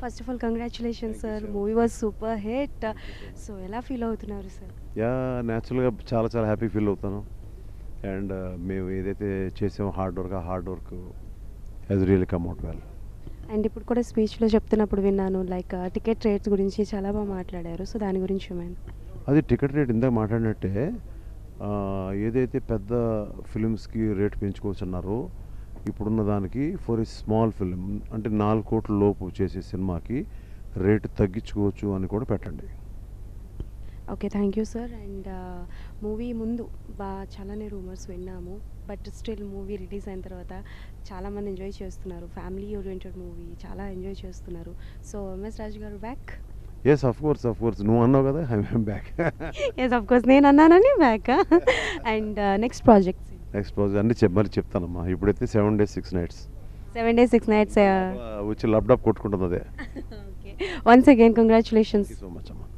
First of all congratulations Thank you, sir sir. Movie was super hit so ఎలా feel అవుతున్నారు sir yeah న్యాచురల్గా చాలా చాలా happy feel అవుతాను అండ్ మేము ఏదైతే చేసామో హార్డ్ వర్క్ ఆ hard work has really come out well and ఇప్పుడు కూడా స్పీచ్లో చెప్తున్నప్పుడు విన్నాను లైక్ టికెట్ రేట్స్ గురించి చాలా బాగా మాట్లాడారు సో దాని గురించి ఏమైనా అది టికెట్ రేట్ ఇందాక మాట్లాడినట్టే ఆ, ఏదైతే పెద్ద ఫిలిమ్స్కి రేట్ పెంచుకోవచ్చు అన్నారో ఇప్పుడున్న దానికి ఫర్ ఏ స్మాల్ ఫిలిం అంటే నాలుగు కోట్ల లోపు చేసే సినిమాకి రేటు తగ్గించుకోవచ్చు అని కూడా పెట్టండి okay thank you sir and movie ముందు బా చాలానే రూమర్స్ విన్నాము బట్ స్టిల్ మూవీ రిలీజ్ అయిన తర్వాత చాలామంది ఎంజాయ్ చేస్తున్నారు ఫ్యామిలీ ఓరియంటెడ్ మూవీ చాలా ఎంజాయ్ చేస్తున్నారు so MS Raju garu back yes of course of course నువ్వు అన్నావు కదా I'm back yes of course నేను అన్నానని back and next projects next project అన్ని చెప్ మరి చెప్తానమ్మా ఇప్పుడైతే seven days six nights seven days six nights వచ్చి ల్యాప్టాప్ కొట్టుకుంటుంది అదే okay once again congratulations thank you so much అమ్మా